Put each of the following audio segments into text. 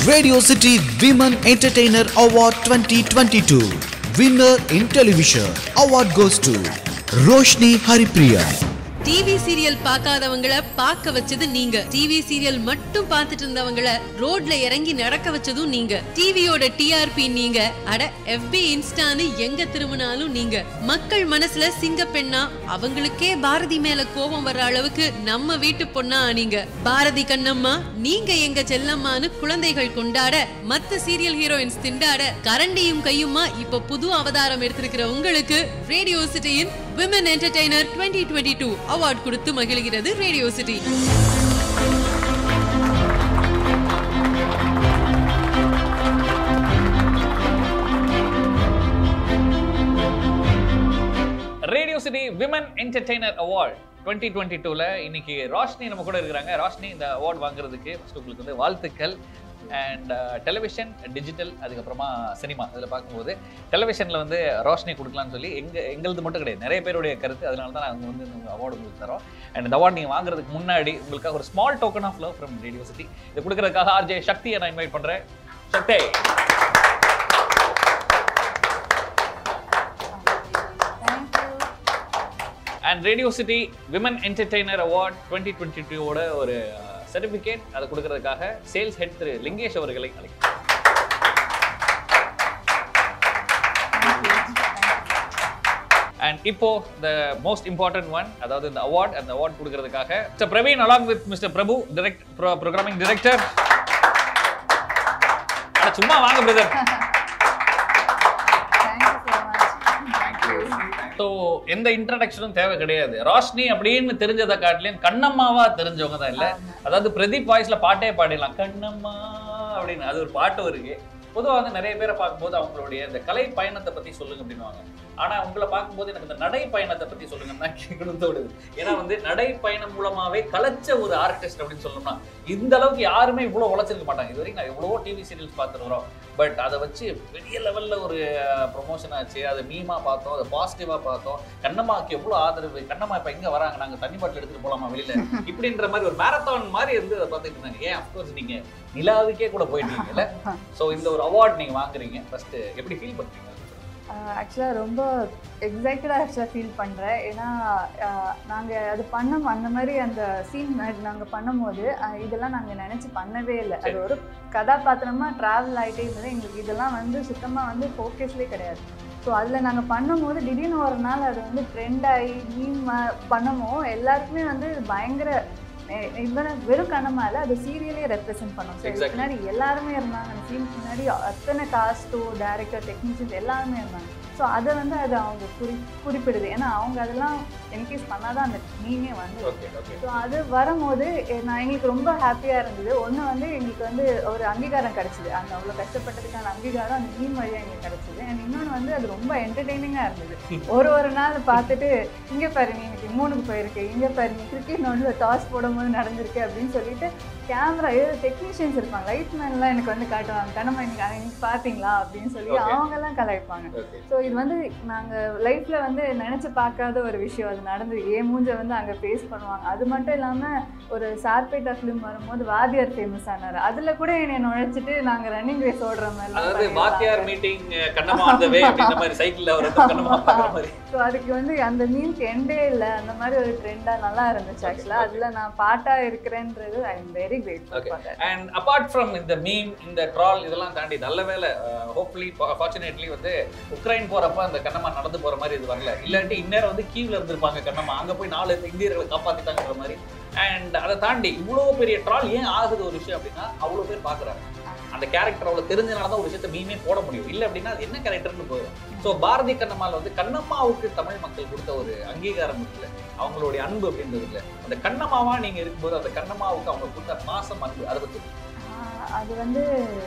Radio City Women Entertainer Award 2022. Winner in Television. Award goes to Roshni Haripriya. TV serial பார்க்காதவங்கள பார்க்க வச்சது நீங்க TV serial மட்டும் பார்த்துட்டு இருந்தவங்கள ரோட்ல இறங்கி நடக்க வச்சதும் நீங்க டிவியோட டிஆர்பி நீங்க அட எஃபி இன்ஸ்டான்னு எங்க திரும்பினாலும் நீங்க மக்கள் மனசுல சிங்க பெண்ணா அவங்களுக்கே பாரதி மேல கோபம் வர்ற அளவுக்கு நம்ம வீட்டு பொண்ணா நீங்க பாரதி கண்ணம்மா நீங்க எங்க செல்லம்மான்னு குழந்தைகள் கொண்டாட மத்த சீரியல் ஹீரோயின்ஸ் திண்டாட கரண்டியும் கையுமா இப்ப புது அவதாரம் எடுத்திருக்கிற உங்களுக்கு ரேடியோ சிட்டியின் விமன் என்டர்டெய்னர் 2022 அவார்ட் கொடுத்து மகிழ்கிறது radio city radio city women entertainer award twenty twenty டூவில் இன்னைக்கு ரோஷினி நம்ம கூட இருக்கிறாங்க ரோஷினி இந்த அவார்ட் வாங்குறதுக்கு ஃபர்ஸ்ட் உங்களுக்கு வந்து வாழ்த்துக்கள் அண்ட் டெலிவிஷன் டிஜிட்டல் அதுக்கப்புறமா சினிமா இதில் பார்க்கும்போது டெலிவிஷனில் வந்து ரோஷினி கொடுக்கலாம்னு சொல்லி எங்கள் எங்களது மட்டும் கிடையாது நிறைய பேருடைய கருத்து அதனால தான் நாங்கள் வந்து இந்த அவார்டு உங்களுக்கு தரோம் அண்ட் இந்த அவார்டு நீங்கள் வாங்குறதுக்கு முன்னாடி உங்களுக்காக ஒரு small token of love from radio city இது கொடுக்கறதுக்காக ஆர்ஜே சக்தியை நான் இன்வைட் பண்ணுறேன் Shakthi and radio city women entertainer award twenty twenty டூவோட ஒரு சர்டிஃபிகேட் அதை கொடுக்கறதுக்காக சேல்ஸ் ஹெட் திரு லிங்கேஷ் அவர்களை அழைக்கிறேன் அண்ட் இப்போ த மோஸ்ட் இம்பார்ட்டன்ட் ஒன் அதாவது இந்த அவார்ட் அந்த அவார்ட் கொடுக்கறதுக்காக mister Praveen along with mister Prabhu direct programming director சும்மா வாங்க பிரதர் ஸோ எந்த இன்ட்ரடக்ஷனும் தேவை கிடையாது ரோஷினி அப்படின்னு தெரிஞ்சதை காட்டிலையும் கண்ணம்மாவா தெரிஞ்சவங்க தான் இல்ல அதாவது பிரதீப் வாய்ஸ்ல பாட்டே பாடிடலாம் கண்ணம்மா அப்படின்னு அது ஒரு பாட்டும் இருக்கு பொதுவா வந்து நிறைய பேரை பார்க்கும்போது அவங்களுடைய இந்த கலை பயணத்தை பத்தி சொல்லுங்க அப்படின்னுவாங்க ஆனா உங்களை பார்க்கும்போது எனக்கு இந்த நடை பயணத்தை பத்தி சொல்லுங்கன்னு தான் கேட்கணும் தோணுது ஏன்னா வந்து நடை பயணம் மூலமாவே கலைச்ச ஒரு ஆர்டிஸ்ட் அப்படின்னு சொல்லணும்னா இந்த அளவுக்கு யாருமே இவ்வளவு உழைச்சிருக்க மாட்டாங்க இது வரைக்கும் நான் எவ்வளவோ டிவி சீரியல்ஸ் பார்த்துருக்குறோம் பட் அதை வச்சு பெரிய லெவல்ல ஒரு ப்ரொமோஷன் ஆச்சு அதை மீமா பார்த்தோம் அதை பாசிட்டிவா பார்த்தோம் கண்ணம்மாவுக்கு எவ்வளவு ஆதரவு கண்ணம்மா இப்ப எங்க வராங்க நாங்க தண்ணி பாட்டில் எடுத்துட்டு போலாமா வெளியில இப்படின்ற மாதிரி ஒரு மேரத்தான் மாதிரி இருந்து அதை பார்த்துட்டு இருந்தாங்க ஏன் அஃப்கோர்ஸ் நீங்க நிலாவுக்கே கூட போயிட்டீங்கல்ல சோ இந்த ஒரு அவார்ட் நீங்க வாங்குறீங்க ஃபர்ஸ்ட் எப்படி ஃபீல் பண்றீங்க ஆக்சுவலாக ரொம்ப எக்ஸைட்டடாக ஆக்சுவலாக ஃபீல் பண்ணுறேன் ஏன்னா நாங்கள் அது பண்ண அந்த மாதிரி அந்த சீன் நாங்கள் பண்ணும்போது அஹ், இதெல்லாம் நாங்கள் நினச்சி பண்ணவே இல்லை அது ஒரு கதாபாத்திரமாக ட்ராவல் ஆகிட்டே இருந்தது எங்களுக்கு இதெல்லாம் வந்து சுத்தமாக வந்து ஃபோக்கஸ்லேயே கிடையாது ஸோ அதில் நாங்கள் பண்ணும்போது திடீர்னு ஒரு நாள் அது வந்து ட்ரெண்ட் ஆகி மீம் பண்ணவும் எல்லாருக்குமே வந்து பயங்கர எ- இவனை வெறும் கண்ணமால அது சீரியலே ரெப்ரசென்ட் பண்ணோம் ஸோ Exactly. முன்னாடி எல்லாருமே இருந்தாங்க அந்த சீனுக்கு முன்னாடி அத்தனை காஸ்டோ டேரக்டர் டெக்னீஷியன்ஸ் எல்லாருமே இருந்தாங்க ஸோ அதை வந்து அது அவங்க குறி குறிப்பிடுது ஏன்னா அவங்க அதெல்லாம் என்கேஸ் பண்ணாதான் அந்த மீனே வந்து ஓகே ஓகே ஸோ அது வரும்போது எ- நான் எங்களுக்கு ரொம்ப ஹாப்பியாக இருந்தது ஒன்று வந்து எங்களுக்கு வந்து ஒரு அங்கீகாரம் கிடச்சிது அந்த அவ்வளோ கஷ்டப்பட்டதுக்கான அங்கீகாரம் அந்த மீன் வழியாக எங்களுக்கு கிடச்சிது அண்ட் இன்னொன்று வந்து அது ரொம்ப என்டர்டெய்னிங்காக இருந்தது ஒரு ஒரு நாள் பார்த்துட்டு இங்கே பாரு நீ இன்னைக்கு மூணுக்கு போயிருக்கு இங்கே பாரு நீ கிரிக்கெட் நோண்டில் டாஸ் போடும்போது நடந்திருக்கு அப்படின்னு சொல்லிட்டு கேமரா ஏதோ டெக்னீஷியன்ஸ் இருப்பாங்க லைட் மேன்லாம் எனக்கு வந்து காட்டுவாங்க கண்ணம்மா இன்னைக்கு இன்னைக்கு பார்த்தீங்களா அப்படின்னு சொல்லி Okay. அவங்கெல்லாம் கலாய்ப்பாங்க ஓகே ஸோ இது வந்து நாங்கள் லைஃப்பில் வந்து நினச்சி பார்க்காத ஒரு விஷயம் அது நடந்தது ஏன் மூஞ்ச வந்து அங்கே ஃபேஸ் பண்ணுவாங்க அது மட்டும் இல்லாமல் ஒரு சார்பேட்டா ஃபிலிம் வரும்போது வாத்தியார் ஃபேமஸ் ஆனார் அதில் கூட என்னை நுழைச்சிட்டு நாங்கள் ரன்னிங் ரேஸ் ஓடுற அதாவது மாதிரி வாத்தியார் மீட்டிங் கண்ணம்மா அந்த வே அப்படின்ற மாதிரி சைக்கிள்ல ஒரு கண்ணம்மா பார்க்குற மாதிரி ஸோ அதுக்கு வந்து அந்த மீன்க்கு எண்டே இல்லை அந்த மாதிரி ஒரு ட்ரெண்டாக நல்லா இருந்துச்சு ஆக்சுவலாக அதில் நான் பாட்டாக இருக்கிறேன்றது I am very grateful Okay. For that and apart from இந்த மீம் இந்த ட்ரால் இதெல்லாம் தாண்டி நல்ல வேலை ஹோப்ஃபுல்லி ஃபார்ச்சுனேட்லி வந்து உக்ரைன் போறப்ப அந்த கண்ணம்மா நடந்து போற மாதிரி இது வரல இல்லாட்டி இந்நேரம் வந்து கீவ்ல இருந்திருப்பாங்க கண்ணம்மா அங்க போய் நாலு இந்தியர்களை காப்பாத்திட்டாங்கிற மாதிரி அண்ட் அதை தாண்டி இவ்வளோ பெரிய ட்ரால் ஏன் ஆகுது ஒரு விஷயம் அப்படின்னா அவ்வளோ பேர் பார்க்குறாங்க அந்த கேரக்டர் அவ்வளோ தெரிஞ்சனால தான் ஒரு விஷயத்தை மீமே போட முடியும் இல்லை அப்படின்னா அது என்ன கேரக்டர்னு போயிடும் ஸோ பாரதி கண்ணம்மால வந்து கண்ணம்மாவுக்கு தமிழ் மக்கள் கொடுத்த ஒரு அங்கீகாரம் இருக்குல்ல அவங்களுடைய அன்பு அப்படின்றது இல்லை அந்த கண்ணம்மாவா நீங்க இருக்கும்போது அந்த கண்ணம்மாவுக்கு அவங்க கொடுத்த பாசம் அன்பு அதை பத்தி ஆஹ் அது வந்து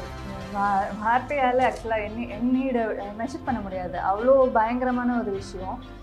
வா- வார்த்தையால ஆக்சுவலாக எண்ணி எண்ணிட மெஷர் பண்ண முடியாது அவ்வளோ பயங்கரமான ஒரு விஷயம்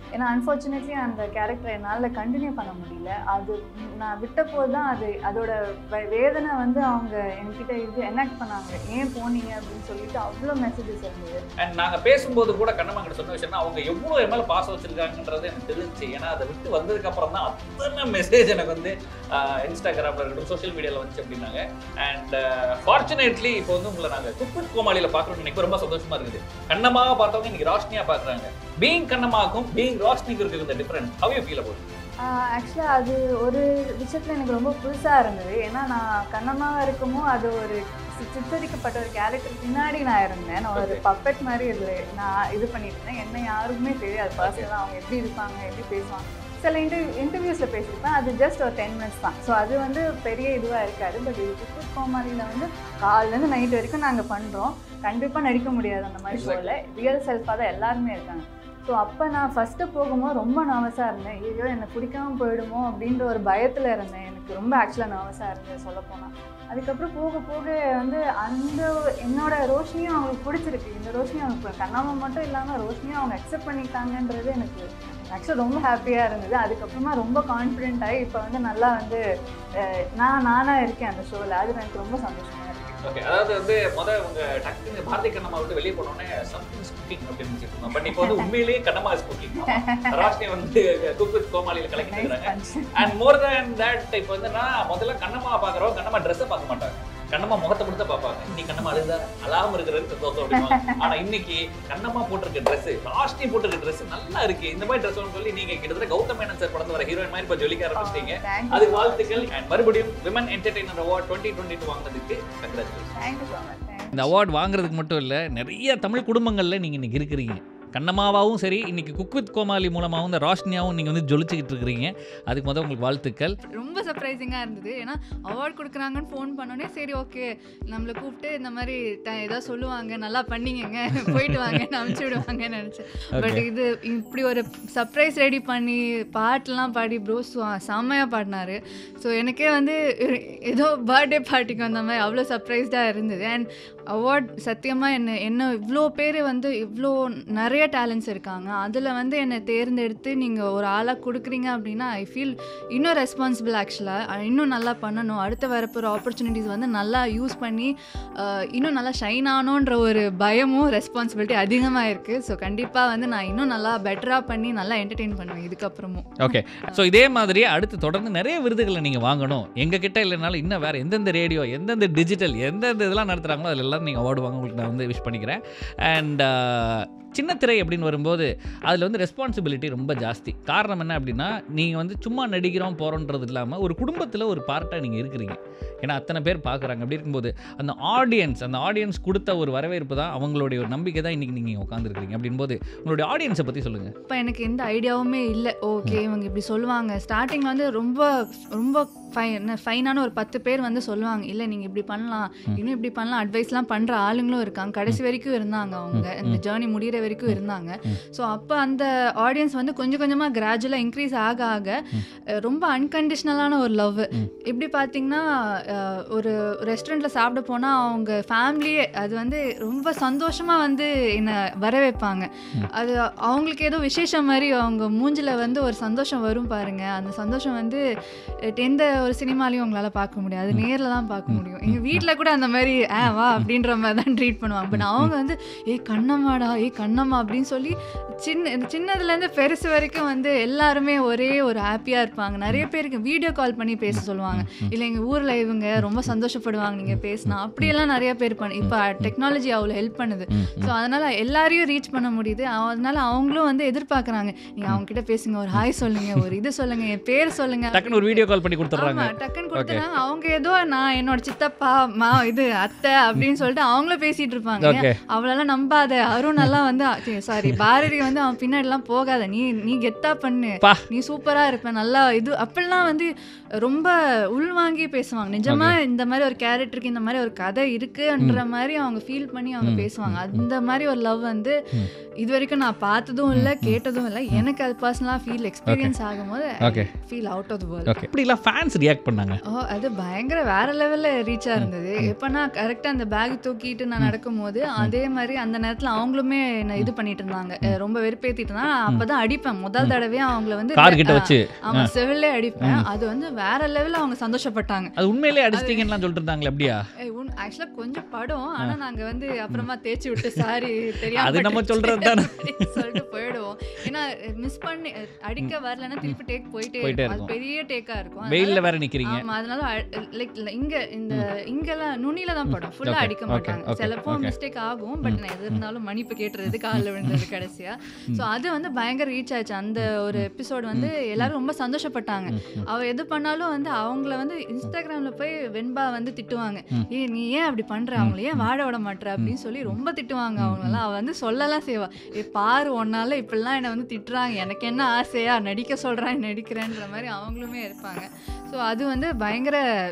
ஏன்னா அன்ஃபார்ச்சுனேட்லி அந்த கேரக்டரை என்னால் கண்டினியூ பண்ண முடியல அது நான் விட்ட போது தான் அது அதோட வே- வேதனை வந்து அவங்க என்கிட்ட இது எனாக்ட் பண்ணாங்க ஏன் போனீங்க அப்படின்னு சொல்லிட்டு அவ்வளோ மெசேஜஸ் இருந்தது அண்ட் நாங்க பேசும்போது கூட கண்ணம்மா கிட்ட சொன்ன விஷயம்னா அவங்க எவ்வளவு என் மேல பாசம் வச்சிருக்காங்கன்றது எனக்கு தெரிஞ்சுச்சு ஏன்னா அதை விட்டு வந்ததுக்கு அப்புறம் தான் அத்தனை மெசேஜ் எனக்கு வந்து ஆஹ், இன்ஸ்டாகிராம்ல இருக்கட்டும் சோஷியல் மீடியால வந்துச்சு அப்படின்னாங்க அண்ட் ஃபார்ச்சுனேட்லி இப்போ வந்து உங்களை நாங்க குக்குட் கோமாளியில பாக்குறோம் எனக்கு ரொம்ப சந்தோஷமா இருக்குது கண்ணமாக பார்த்தவங்க இன்னைக்கு ரோஷனியா பாக்குறாங்க பீங் கண்ணமாக்கும் பீங் ரோஷனிக்கு இருக்கிற இந்த difference how you feel about ஆக்சுவலாக அது ஒரு விஷயத்தில் எனக்கு ரொம்ப புதுசாக இருந்தது ஏன்னா நான் கண்ணமாக இருக்குமோ அது ஒரு சி- சித்தரிக்கப்பட்ட ஒரு கேரக்டர் பின்னாடி நான் இருந்தேன் நான் ஒரு Okay. பப்பட் மாதிரி இதில் நான் இது பண்ணிட்டு இருந்தேன் என்ன யாருக்குமே தெரியாது பர்சனலாக அவங்க எப்படி இருப்பாங்க எப்படி பேசுவாங்க சில இன்டர்வியூ இன்டர்வியூஸில் பேசியிருப்பேன் அது ஜஸ்ட் ஒரு டென் மினிட்ஸ் தான் ஸோ அது வந்து பெரிய இதுவாக இருக்காது பட் இது குக்கு கோமாளியில் வந்து காலையிலேருந்து நைட் வரைக்கும் நாங்கள் பண்ணுறோம் கண்டிப்பாக நடிக்க முடியாது அந்த மாதிரி Exactly. ஷோவில் ரியல் செல்ஃபாக தான் எல்லாருமே இருக்காங்க ஸோ அப்போ நான் ஃபஸ்ட்டு போகும்போது ரொம்ப நர்வஸாக இருந்தேன் ஐயோ என்னை பிடிக்காம போயிடுமோ அப்படின்ற ஒரு பயத்தில் இருந்தேன் எனக்கு ரொம்ப ஆக்சுவலாக நர்வஸாக இருந்தது சொல்லப்போனால் அதுக்கப்புறம் போக போக வந்து அந்த என்னோட ரோஷினியும் அவங்களுக்கு பிடிச்சிருக்கு இந்த ரோஷினியும் அவங்களுக்கு கண்ணாம மட்டும் இல்லாமல் ரோஷினியும் அவங்க அக்செப்ட் பண்ணிட்டாங்கன்றது எனக்கு ஆக்சுவலாக ரொம்ப ஹாப்பியாக இருந்தது அதுக்கப்புறமா ரொம்ப கான்ஃபிடென்ட் ஆகி இப்போ வந்து நல்லா வந்து அஹ், நான் நானாக இருக்கேன் அந்த ஷோவில் அது எனக்கு ரொம்ப சந்தோஷமாக இருக்குது ஓகே அதாவது வந்து முத உங்க டக்குன்னு பாரதி கண்ணம்மா விட்டு வெளியே போனோடனே சம்திங் குக்கிங் அப்படின்னு நினைச்சிட்டு இருந்தோம் பட் இப்போ வந்து உண்மையிலேயே கண்ணம்மா இஸ் குக்கிங் ராஷ்னி வந்து குக் வித் கோமாளியில கலக்கிட்டு இருக்காங்க அண்ட் மோர் தேன் தட் இப்போ வந்து நான் முதல்ல கண்ணம்மா பாக்குறோம் கண்ணம்மா ட்ரெஸ்ஸை பார்க்க மாட்டாங்க கண்ணம்மா முகத்தை மட்டும் தான் பார்ப்பாங்க இன்னைக்கு கண்ணம்மா அழுதா அழாம இருக்கிறது சந்தோஷம் அப்படிமா ஆனா இன்னைக்கு கண்ணம்மா போட்டிருக்க ட்ரெஸ் ராஷ்னி போட்டிருக்க ட்ரெஸ் நல்லா இருக்கு இந்த மாதிரி ட்ரெஸ் சொல்லி நீங்க கிட்டத்தட்ட கௌதம் மேனன் சார் படத்துல வர ஹீரோயின் மாதிரி இப்போ ஜொலிக்க ஆரம்பிச்சிட்டீங்க அதுக்கு வாழ்த்துக்கள் அண்ட் மறுபடியும் women entertainer award twenty twenty two வாங்கினதுக்கு கங்க்ராச்சுலேஷன் தேங்க்யூ ஸோ மச் இந்த அவார்ட் வாங்குறதுக்கு மட்டும் இல்லை நிறைய தமிழ் குடும்பங்களில் நீங்கள் இன்றைக்கி இருக்கிறீங்க கண்ணம்மாவாகவும் சரி இன்னைக்கு குக் வித் கோமாளி மூலமாகவும் இந்த ரோஷனியாவும் நீங்கள் வந்து ஜொலிச்சுக்கிட்டு இருக்கிறீங்க அதுக்கு முதல் உங்களுக்கு வாழ்த்துக்கள் ரொம்ப சர்ப்ரைசிங்காக இருந்தது ஏன்னா அவார்ட் கொடுக்குறாங்கன்னு ஃபோன் பண்ணோன்னே சரி ஓகே நம்மளை கூப்பிட்டு இந்த மாதிரி ட- ஏதோ சொல்லுவாங்க நல்லா பண்ணீங்கங்க போயிட்டு வாங்கன்னு அனுப்பிச்சி விடுவாங்கன்னு நினச்சேன் பட் இது இப்படி ஒரு சர்ப்ரைஸ் ரெடி பண்ணி பாட்டெலாம் பாடி ப்ரோ செம்மையாக பாடினாரு ஸோ எனக்கே வந்து ஏதோ பர்த்டே பார்ட்டிக்கு வந்த மாதிரி அவ்வளோ சர்ப்ரைஸ்டாக இருந்தது அண்ட் அவார்ட் சத்தியமாக என்ன என்ன இவ்வளோ பேர் வந்து இவ்வளோ நிறைய டேலண்ட்ஸ் இருக்காங்க அதில் வந்து என்னை தேர்ந்தெடுத்து நீங்கள் ஒரு ஆளாக கொடுக்குறீங்க அப்படின்னா ஐ ஃபீல் இன்னும் ரெஸ்பான்சிபிள் ஆக்சுவலாக இன்னும் நல்லா பண்ணணும் அடுத்த வரப்போகிற ஆப்பர்ச்சுனிட்டிஸ் வந்து நல்லா யூஸ் பண்ணி அஹ், இன்னும் நல்லா ஷைன் ஆகணுன்ற ஒரு பயமும் ரெஸ்பான்சிபிலிட்டி அதிகமாக இருக்குது ஸோ கண்டிப்பாக வந்து நான் இன்னும் நல்லா பெட்டராக பண்ணி நல்லா என்டர்டெயின் பண்ணுவேன் இதுக்கப்புறமும் ஓகே ஸோ இதே மாதிரி அடுத்து தொடர்ந்து நிறைய விருதுகளை நீங்கள் வாங்கணும் எங்கள் கிட்ட இல்லைனாலும் இன்னும் வேறு எந்தெந்த ரேடியோ எந்தெந்த டிஜிட்டல் எந்தெந்த இதெல்லாம் நடத்துகிறாங்களோ அதில் எல்லாம் நீங்கள் அவார்டு வாங்க உங்களுக்கு நான் வந்து விஷ் பண்ணிக்கிறேன் அண்ட் சின்ன திரை அப்படின்னு வரும்போது அதில் வந்து ரெஸ்பான்சிபிலிட்டி ரொம்ப ஜாஸ்தி காரணம் என்ன அப்படின்னா நீங்கள் வந்து சும்மா நடிக்கிறோம் போகிறோன்றது இல்லாமல் ஒரு குடும்பத்தில் ஒரு பார்ட்டாக நீங்கள் இருக்கிறீங்க ஏன்னா அத்தனை பேர் பார்க்குறாங்க அப்படி இருக்கும்போது அந்த ஆடியன்ஸ் அந்த ஆடியன்ஸ் கொடுத்த ஒரு வரவேற்பு தான் அவங்களுடைய ஒரு நம்பிக்கை தான் இன்றைக்கி நீங்கள் உட்காந்துருக்கிறீங்க அப்படின்போது உங்களுடைய ஆடியன்ஸை பற்றி சொல்லுங்கள் இப்போ எனக்கு எந்த ஐடியாவுமே இல்லை ஓகே இவங்க இப்படி சொல்லுவாங்க ஸ்டார்டிங்கில் வந்து ரொம்ப ரொம்ப ஃபைன் ஃபைனான ஒரு பத்து பேர் வந்து சொல்லுவாங்க இல்லை நீங்கள் இப்படி பண்ணலாம் இன்னும் இப்படி பண்ணலாம் அட்வைஸ்லாம் பண்ணுற ஆளுங்களும் இருக்காங்க கடைசி வரைக்கும் இருந்தாங்க அவங்க இந்த ஜேர்னி முடிகிற வரைக்கும் இருந்தாங்க ஸோ அப்போ அந்த ஆடியன்ஸ் வந்து கொஞ்சம் கொஞ்சமாக கிராஜுவலாக இன்க்ரீஸ் ஆக ஆக அஹ், ரொம்ப அன்கண்டிஷ்னலான ஒரு லவ் இப்படி பார்த்தீங்கன்னா அஹ், ஒரு ரெஸ்டாரண்ட்டில் சாப்பிட போனால் அவங்க ஃபேமிலியே அது வந்து ரொம்ப சந்தோஷமாக வந்து என்னை வரவேற்பாங்க அது அவங்களுக்கு ஏதோ விசேஷம் மாதிரி அவங்க மூஞ்சில வந்து ஒரு சந்தோஷம் வரும் பாருங்க அந்த சந்தோஷம் வந்து அஹ், எந்த ஒரு சினிமாலையும் உங்களால் பார்க்க முடியாது அது நேரில் தான் பார்க்க முடியும் எங்கள் வீட்டில் கூட அந்த மாதிரி ஆ வா அப்படின்ற மாதிரி தான் ட்ரீட் பண்ணுவாங்க பட் அவங்க வந்து ஏ கண்ணம்மாடா ஏ கண்ணம்மா அப்படின்னு சொல்லி சின்ன சின்னதுலேருந்து பெருசு வரைக்கும் வந்து எல்லாருமே ஒரே ஒரு ஹாப்பியாக இருப்பாங்க நிறைய பேருக்கு வீடியோ கால் பண்ணி பேச சொல்லுவாங்க இல்லை எங்கள் ஊரில் இவங்க ரொம்ப சந்தோஷப்படுவாங்க நீங்கள் பேசினா அப்படியெல்லாம் நிறைய பேர் பண்ண இப்போ டெக்னாலஜி அவ்வளோ ஹெல்ப் பண்ணுது ஸோ அதனால் எல்லாரையும் ரீச் பண்ண முடியுது அவ- அதனால அவங்களும் வந்து எதிர்பார்க்குறாங்க நீங்கள் அவங்க கிட்ட பேசுங்க ஒரு ஹாய் சொல்லுங்க ஒரு இது சொல்லுங்க என் பேர் சொல்லுங்க டக்குன்னு ஒரு வீடியோ கால் பண்ணி கொடுத்துட்றாங்க ஆமா டக்குன்னு கொடுத்துறாங்க அவங்க ஏதோ நான் என்னோட சித்தப்பா மா இது அத்தை அப்படின்னு சொல்லிட்டு அவங்களும் பேசிட்டு இருப்பாங்க Okay. அவளெல்லாம் நம்பாத அருண் எல்லாம் வந்து சாரி பாரதி வந்து அவன் பின்னாடி எல்லாம் போகாத நீ நீ கெத்தா பண்ணு பா. நீ சூப்பரா இருப்ப நல்லா இது அப்படிலாம் வந்து ரொம்ப உள்வாங்கி பேசுவாங்க நிஜமா இந்த மாதிரி ஒரு கேரக்டருக்கு இந்த மாதிரி ஒரு கதை இருக்குன்ற மாதிரி அவங்க ஃபீல் பண்ணி அவங்க பேசுவாங்க அந்த மாதிரி ஒரு லவ் வந்து இது வரைக்கும் நான் பார்த்ததும் இல்லை கேட்டதும் இல்லை எனக்கு அது பர்சனலாக ஃபீல் எக்ஸ்பீரியன்ஸ் ஆகும்போது Okay. Feel out of the world okay இப்படிலாம் ஃபேன்ஸ் ரியாக்ட் பண்ணாங்க ஓ அது பயங்கர வேற லெவல்ல ரீச்சா இருந்தது எப்பனா கரெக்டா அந்த பேக் தூக்கிட்டு நான் நடக்கும்போது அதே மாதிரி அந்த நேரத்துல அவங்களுமே என்ன இது பண்ணிட்டு இருந்தாங்க அஹ் ரொம்ப வெறுப்பேத்திட்டு இருந்தாங்க நான் அப்பதான் அடிப்பேன் முதல் தடவையா அவங்கள வந்து கார் கிட்ட வச்சு ஆமா செவிலே அடிப்பேன் அது வந்து வேற லெவல்ல அவங்க சந்தோஷப்பட்டாங்க அது உண்மையிலேயே அடிச்சிட்டீங்கன்னு சொல்லிட்டு இருந்தாங்களே அப்படியா ஆக்சுவலா கொஞ்சம் படம் ஆனா நாங்க வந்து அப்புறமா தேய்ச்சி விட்டு சாரி தெரியாம அது நம்ம பட்டுருச்சு சொல்றது தானே. அப்படின்னு சொல்லிட்டு போயிடுவோம் ஏன்னா மிஸ் பண்ணி அஹ், அடிக்க வரலன்னா திருப்பி டேக் போயிட்டே போயிட்டே இருக்கும் அது இருக்கும். பெரிய டேக்கா இருக்கும் அதனால- வெயில்ல வேற நிக்கிறீங்க ஆமா அதனால லைக் இங்க இந்த இங்கெல்லாம் நுனியில தான் படம் ஃபுல்லா Okay, அடிக்க okay, மாட்டாங்க okay, சிலப்போ okay. மிஸ்டேக் ஆகும் பட் நான் எது இருந்தாலும் மன்னிப்பு கேட்டுறது காலில் விழுந்தது கடைசியா ஸோ அது வந்து பயங்கர ரீச் ஆச்சு அந்த ஒரு எபிசோட் வந்து எல்லாரும் ரொம்ப சந்தோஷப்பட்டாங்க அவ எது பண்ணாலும் வந்து அவங்கள வந்து இன்ஸ்டாகிராம்ல போய் வெண்பா வந்து திட்டுவாங்க ஏ நீ ஏன் அப்படி பண்ற அவங்கள ஏன் வாழ விட மாட்ற அப்படின்னு சொல்லி ரொம்ப திட்டுவாங்க அவங்களெல்லாம் அவ வந்து சொல்லலாம் செய்வா ஏ பாரு ஒன்னால இப்படிலாம் என்னை வந்து திட்டுறாங்க எனக்கு என்ன ஆசையா நடிக்க சொல்றான் நடிக்கிறேன்ற மாதிரி அவங்களுமே இருப்பாங்க ஸோ அது வந்து பயங்கர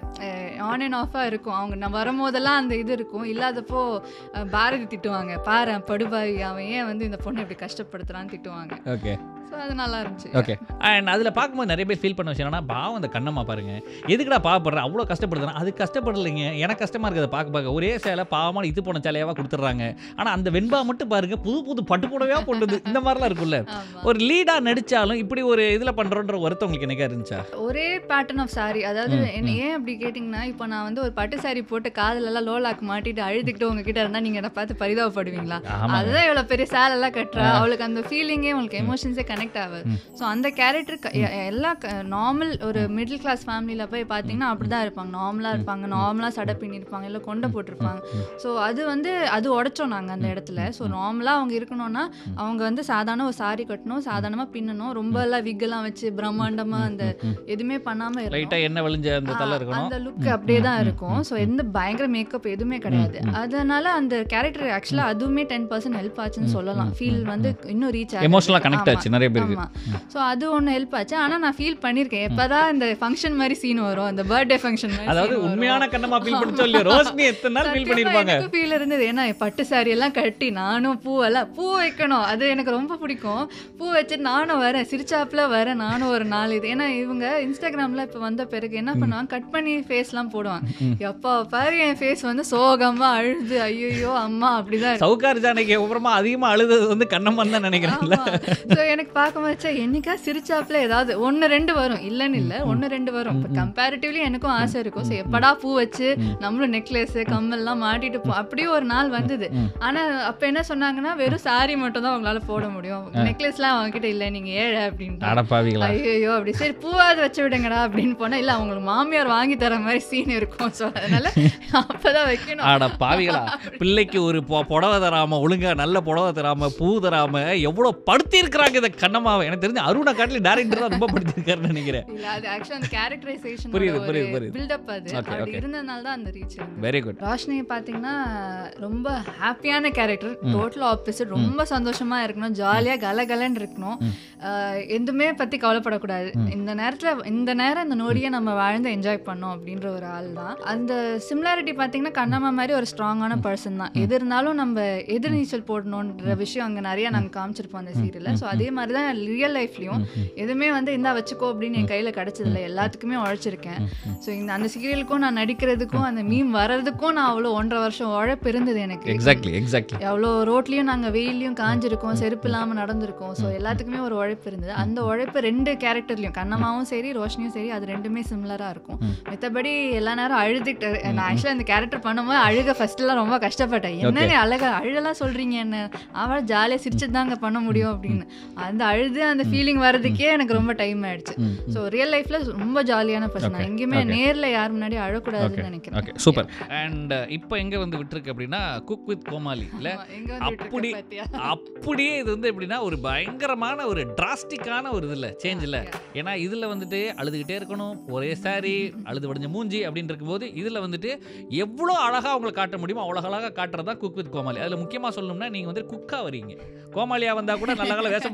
ஆன் அண்ட் ஆஃபாக இருக்கும் அவங்க நான் வரும்போதெல்லாம் அந்த இது இருக்கும் இல்லாதப்போ அஹ், பாரதி திட்டுவாங்க பாரு படுபாவி அவன் ஏன் வந்து இந்த பொண்ணை இப்படி கஷ்டப்படுத்துறான்னு திட்டுவாங்க ஓகே ஸோ அது நல்லா இருந்துச்சு ஓகே அண்ட் அதில் பார்க்கும்போது நிறைய பேர் ஃபீல் பண்ண விஷயம் என்னன்னா பாவம் அந்த கண்ணம்மா பாருங்க எதுக்குடா பாவப்படுறேன் அவ்வளோ கஷ்டப்படுதுன்னா அது கஷ்டப்படலைங்க எனக்கு கஷ்டமா இருக்குது அதை பார்க்க பார்க்க ஒரே சேலை பாவமான இது போன சேலையாவா கொடுத்துட்றாங்க ஆனால் அந்த வெண்பா மட்டும் பாருங்க புது புது பட்டு புடவையா கொண்டது இந்த மாதிரிலாம் இருக்கும்ல ஆமா ஒரு லீடாக நடிச்சாலும் இப்படி ஒரு இதில் பண்ணுறோன்ற வருத்தம் உங்களுக்கு என்னக்கா இருந்துச்சா ஒரே பேட்டர்ன் ஆஃப் saree அதாவது என்ன ஏன் அப்படி கேட்டிங்கன்னா இப்போ நான் வந்து ஒரு பட்டு saree போட்டு காதுலலாம் லோலாக் மாட்டிட்டு அழுதுகிட்டு உங்ககிட்ட இருந்தா நீங்க என்னை பார்த்து பரிதாபப்படுவீங்களா ஆமாங்க. அதுதான் இவ்வளோ பெரிய சேலெல்லாம் கட்டுறா அவளுக்கு அந்த ஃபீலிங்கே உங்களுக்கு எமோஷன்ஸே கனெக்ட் ஆகாது ஸோ அந்த கேரக்டர் எல்லா நார்மல் ஒரு மிடில் கிளாஸ் ஃபேமிலியில் போய் பார்த்தீங்கன்னா அப்படி தான் இருப்பாங்க நார்மலாக இருப்பாங்க நார்மலாக சடை பின்னிருப்பாங்க இல்லை கொண்டை போட்டிருப்பாங்க ஸோ அது வந்து அது உடைச்சோம் நாங்கள் அந்த இடத்துல ஸோ நார்மலாக அவங்க இருக்கணும்னா அவங்க வந்து சாதாரண ஒரு சாரி கட்டணும் சாதாரணமாக பின்னணும் ரொம்ப எல்லாம் விக்கெல்லாம் வச்சு பிரம்மாண்டமாக அந்த எதுவுமே பண்ணாமல் இருக்கணும் லைட்டாக என்ன வழிஞ்ச அந்த தலை ஆ, இருக்கணும் அந்த லுக் அப்படியே தான் இருக்கும் ஸோ எந்த பயங்கர மேக்கப் எதுவுமே கிடையாது அதனால அந்த கேரக்டர் ஆக்சுவலாக அதுவுமே டென் பர்சன்ட் ஹெல்ப் ஆச்சுன்னு சொல்லலாம் ஃபீல் வந்து இன்னும் ரீச் ஆகுது எமோஷனலாக கனெக்ட் ஆச்சு நிறைய பேருக்கு ஸோ அது ஒன்று ஹெல்ப் ஆச்சு ஆனால் நான் ஃபீல் பண்ணியிருக்கேன் எப்போதான் இந்த ஃபங்க்ஷன் மாதிரி சீன் வரும் அந்த பர்த்டே ஃபங்க்ஷன் மாதிரி அதாவது scene வரும். உண்மையான கண்ணம்மா ஃபீல் பண்ணி சொல்லி ரோஷினி எத்தனை நாள் ஃபீல் சத்தியமா பண்ணியிருப்பாங்க எனக்கு ஃபீல் இருந்தது ஏன்னா பட்டு சாரி எல்லாம் கட்டி நானும் பூவெல்லாம் பூ வைக்கணும் அது எனக்கு ரொம்ப பிடிக்கும் பூ வச்சுட்டு நானும் வரேன் சிரிச்சாப்புல வரேன் நானும் ஒரு நாள் இது ஏன்னா இவங்க இன்ஸ்டாகிராம்ல இப்போ வந்த பிறகு என்ன பண்ணுவாங்க கட் பண்ணி ஃபேஸ்லாம் போடுவாங்க எப்போ பாரு என் ஃபேஸ் வந்து சோகமா அழுது ஐயோ அம்மா அப்படிதான் இருக்கும். சவுகார் ஜானகி அப்புறமா அதிகமாக அழுதது வந்து கண்ணம்மா தான் நினைக்கிறேன்ல ஸோ எனக்கு பார்க்கும்போது ச்சே, என்னைக்கா சிரிச்சாப்புல ஏதாவது ஒன்று ரெண்டு வரும் இல்லைன்னு இல்லை ஒன்று ரெண்டு வரும் இப்போ கம்பேரிட்டிவ்லி எனக்கும் ஆசை இருக்கும் ஸோ எப்படா பூ வச்சு நம்மளும் நெக்லஸ் கம்மல்லாம் மாட்டிட்டு போ அப்படியே ஒரு நாள் வந்தது ஆனா அப்ப என்ன சொன்னாங்கன்னா வெறும் சாரி மட்டும் தான் உங்களால போட முடியும் நெக்லஸ்லாம் அவங்க கிட்ட இல்ல நீங்க ஏழை அப்படின்னு அடப்பாவிகளா ஐயோ அப்படி சரி பூவாவது வச்சு விடுங்கடா அப்படின்னு போனா இல்ல அவங்களுக்கு மாமியார் வாங்கி தர மாதிரி சீன் இருக்கும் ஸோ அதனால அப்பதான் வைக்கணும் அட பாவிகளா பிள்ளைக்கு ஒரு பொ- புடவை தராம ஒழுங்கா நல்ல புடவை தராம பூ தராம எவ்வளவு படுத்தி இருக்கிறாங்க இந்த கண்ணம்மாவை எனக்கு தெரிஞ்சு அருணா காட்டில டேரக்டர் தான் ரொம்ப படுத்திருக்காருன்னு நினைக்கிறேன் இல்ல அது ஆக்சுவலா அந்த கேரக்டரைசேஷன் புரியுது, புரியுது, புரியுது. பில்டப் அது Okay, அப்படி okay. இருந்ததுனால தான் அந்த ரீச் வெரி குட் ரோஷினி பார்த்தீங்கன்னா ரொம்ப ஹாப்பியான கேரக்டர் டோட்டல் ஆப்போசிட் ரொம்ப சந்தோஷமா இருக்கணும் ஜாலியாக கலகலன்னு இருக்கணும் ஆஹ் எதுவுமே பற்றி கவலைப்படக்கூடாது இந்த நேரத்தில் இந்த நேரம் இந்த நொடியை நம்ம வாழ்ந்து என்ஜாய் பண்ணோம் அப்படின்ற ஒரு ஆள் தான் அந்த சிமிலாரிட்டி பார்த்தீங்கன்னா கண்ணம்மா மாதிரி ஒரு ஸ்ட்ராங்கான பர்சன் தான் எது இருந்தாலும் நம்ம எதிர்நீச்சல் போடணுன்ற விஷயம் அங்கே நிறைய நாங்கள் காமிச்சிருப்போம் அந்த சீரியலில் ஸோ அதே மாதிரி தான் ரியல் லைஃப்லையும் எதுவுமே வந்து இந்தா வச்சுக்கோ அப்படின்னு என் கையில் கிடச்சதில்ல எல்லாத்துக்குமே உழைச்சிருக்கேன் ஸோ இந்த அந்த சீரியலுக்கும் நான் நடிக்கிறதுக்கும் அந்த மீம் வர்றதுக்கும் நான் அவ்வளோ ஒன்றரை வருஷம் உழைப்பு இருந்தது எனக்கு எக்ஸாக்ட்லி எக்ஸாக்ட்லி எவ்வளோ ரோட்லேயும் நாங்கள் வெயிலையும் காஞ்சிருக்கோம் செருப்பு இல்லாமல் நடந்திருக்கோம் ஸோ எல்லாத்துக்குமே ஒரு உழைப்பு இருந்தது அந்த உழைப்பு ரெண்டு கேரக்டர்லையும் கண்ணம்மாவும் சரி ரோஷனியும் சரி அது ரெண்டுமே சிமிலராக இருக்கும் மித்தபடி எல்லா நேரம் அழுதுட்டு நான் ஆக்சுவலாக இந்த கேரக்டர் பண்ணும்போது அழுக ஃபர்ஸ்ட்லாம் ரொம்ப கஷ்டப்பட்டேன் என்னன்னு அழக அழுகலாம் சொல்கிறீங்க என்ன அவள் ஜாலியாக சிரிச்சுட்டு தாங்க பண்ண முடியும் அப்படின்னு அந்த அழுது அந்த ஃபீலிங் வர்றதுக்கே எனக்கு ரொம்ப டைம் ஆயிடுச்சு ஸோ ரியல் லைஃப்ல ரொம்ப ஜாலியான பர்சன் எங்கேயுமே நேர்ல யார் முன்னாடி அழக்கூடாதுன்னு நினைக்கிறேன் ஓகே சூப்பர் அண்ட் இப்போ எங்க வந்து விட்டுருக்கு அப்படின்னா குக் வித் கோமாளி இல்ல ஆமா, எங்க வந்து அப்படி விட்டுருக்கு பாத்தியா? அப்படியே இது வந்து எப்படின்னா ஒரு பயங்கரமான ஒரு டிராஸ்டிக்கான ஒரு இது இல்லை சேஞ்ச் இல்லை ஏன்னா இதில் வந்துட்டு அழுதுகிட்டே இருக்கணும் ஒரே சாரி அழுது வடிஞ்ச மூஞ்சி அப்படின்னு இருக்கும்போது இதில் வந்துட்டு எவ்வளோ அழகாக அவங்களை காட்ட முடியுமோ அவ்வளோ அழகாக காட்டுறது தான் குக் வித் கோமாளி அதில் முக்கியமாக சொல்லணும்னா நீங்கள் வந்து குக்காக வரீங்க கோமாளியாக வந்தால் கூட நல்ல கால வேஷம் போட்டு விட்டுருவானுங்க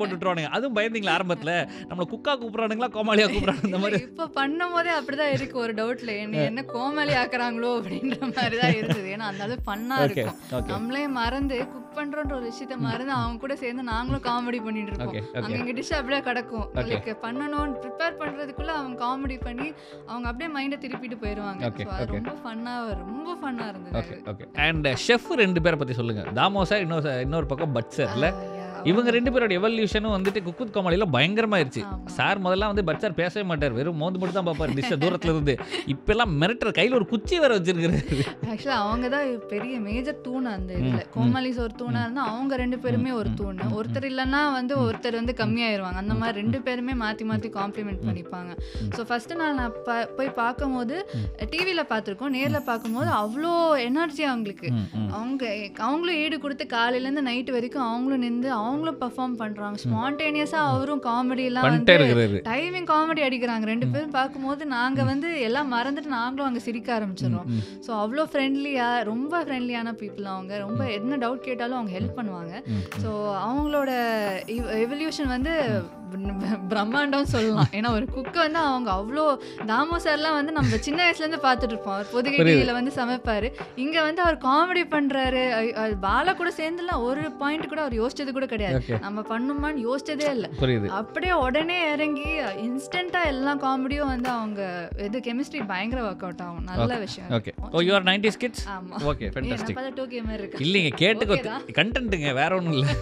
கூப்பிடுறானுங்க அதுவும் பயந்தீங்களா ஆரம்பத்துல நம்மள குக்கா கூப்பிடுறானுங்களா கோமாளியா கூப்பிடுறாங்க இந்த மாதிரி இப்போ பண்ணும் போதே அப்படிதான் இருக்கு ஒரு டவுட்ல என்ன என்ன கோமாளி ஆக்குறாங்களோ அப்படின்ற மாதிரி தான் இருந்தது ஏன்னா அந்த அளவு பண்ணா ஓகே இருக்கும் ஓகே நம்மளே மறந்து குக் பண்றோன்ற ஒரு விஷயத்த மறந்து அவங்க கூட சேர்ந்து நாங்களும் காமெடி பண்ணிட்டு இருப்போம் ஓகே ஓகே அங்க இங்க டிஷ் அப்படியே கிடக்கும் Okay. லைக் பண்ணணும் ப்ரிப்பேர் பண்றதுக்குள்ள அவங்க காமெடி பண்ணி அவங்க அப்படியே மைண்டை திருப்பிட்டு போயிருவாங்க Okay, So, அது okay. ரொம்ப ஃபன்னா ரொம்ப ஃபன்னா இருந்தது ஓகே ஓகே அண்ட் ஷெஃப் ரெண்டு பேரை பத்தி சொல்லுங்க தாமோ சார் இன்னொரு இன்னொரு பக்கம் பட் சார் இல்ல ஆ, yeah. இவங்க ரெண்டு பேரோட எவல்யூஷனும் வந்துட்டு குக்குத் கோமாளியில பயங்கரமாயிருச்சு ஆமா. சார் முதல்ல வந்து பட் சார் பேசவே மாட்டார் வெறும் மோந்து மட்டும் தான் பார்ப்பாரு டிஷ்ஷை தூரத்துல இருந்து இப்பெல்லாம் மிரட்டுற கையில ஒரு குச்சி வேற வச்சிருக்காரு ஆக்சுவலா அவங்க தான் பெரிய மேஜர் தூண் அந்த இதுல கோமாளிஸ் ஒரு தூணா இருந்தா அவங்க ரெண்டு பேருமே ஒரு தூண் ஒருத்தர் இல்லைன்னா வந்து ஒருத்தர் வந்து கம்மியாயிருவாங்க அந்த மாதிரி ரெண்டு பேருமே மாத்தி மாத்தி காம்ப்ளிமெண்ட் பண்ணிப்பாங்க ஸோ ஃபர்ஸ்ட் நாள் நான் ப- போய் பார்க்கும்போது டிவியில பார்த்துருக்கோம் நேர்ல பார்க்கும்போது அவ்வளோ எனர்ஜி அவங்களுக்கு ம், ம். அவங்க அவங்களும் ஈடு கொடுத்து காலையில இருந்து நைட் வரைக்கும் அவங்களும் நின்று அவங்களும் பெர்ஃபார்ம் பண்றாங்க ஸ்பான்டேனியஸா அவரும் காமெடி எல்லாம் பண்ணிட்டே வந்து இருக்கிறாரு டைமிங் காமெடி அடிக்கிறாங்க ரெண்டு பேரும் பார்க்கும்போது நாங்க வந்து எல்லாம் மறந்துட்டு நாங்களும் அங்க சிரிக்க ஆரம்பிச்சிடுறோம் ம். ஸோ அவ்வளோ ஃப்ரெண்ட்லியாக ரொம்ப ஃப்ரெண்ட்லியான பீப்புள் அவங்க ரொம்ப என்ன டவுட் கேட்டாலும் அவங்க ஹெல்ப் பண்ணுவாங்க ம், ஸோ அவங்களோட எவல்யூஷன் வந்து பிர- பிரம்மாண்டம் சொல்லலாம் ஏன்னா ஒரு குக்கை வந்து அவங்க அவ்வளோ தாமோ சார்லாம் வந்து நம்ம சின்ன வயசுலேருந்து பார்த்துட்டு இருப்போம் அவர் பொதுகை புரியுது. டிவியில் வந்து சமைப்பார் இங்கே வந்து அவர் காமெடி பண்ணுறாரு பாலை கூட சேர்ந்துலாம் ஒரு பாயிண்ட் கூட அவர் யோசிச்சது கூட கிடையாது ஓகே நம்ம பண்ணுமான்னு யோசிச்சதே இல்லை புரியுது அப்படியே உடனே இறங்கி இன்ஸ்டண்ட்டாக எல்லா காமெடியும் வந்து அவங்க இது கெமிஸ்ட்ரி பயங்கர ஒர்க் அவுட் ஆகும் நல்ல விஷயம் okay oh you're ninety kids ஆமா ஓகே ஃபென்டாஸ்டிக் பார்த்தா டூ மாதிரி இருக்கு இல்லைங்க கேட்டுக்கோ Okay தான். கண்டென்ட்டுங்க வேற ஒன்றும் இல்லை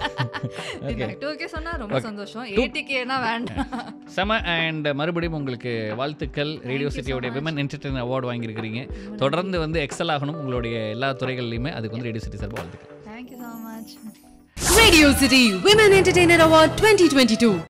ஓகே டூ கே சொன்னா ரொம்ப சந்தோஷம் எயிட்டி கேனா வேண்டாம் செம அண்ட் மறுபடியும் உங்களுக்கு வாழ்த்துக்கள் ரேடியோ you so சிட்டியோடைய much. விமன் என்டர்டைன் அவார்டு வாங்கியிருக்கிறீங்க தொடர்ந்து வந்து எக்ஸல் ஆகணும் உங்களுடைய எல்லா துறைகள்லையுமே அதுக்கு வந்து ரேடியோ சிட்டி சார்பாக வாழ்த்துக்கள் thank you so much Radio City Women Entertainer Award 2022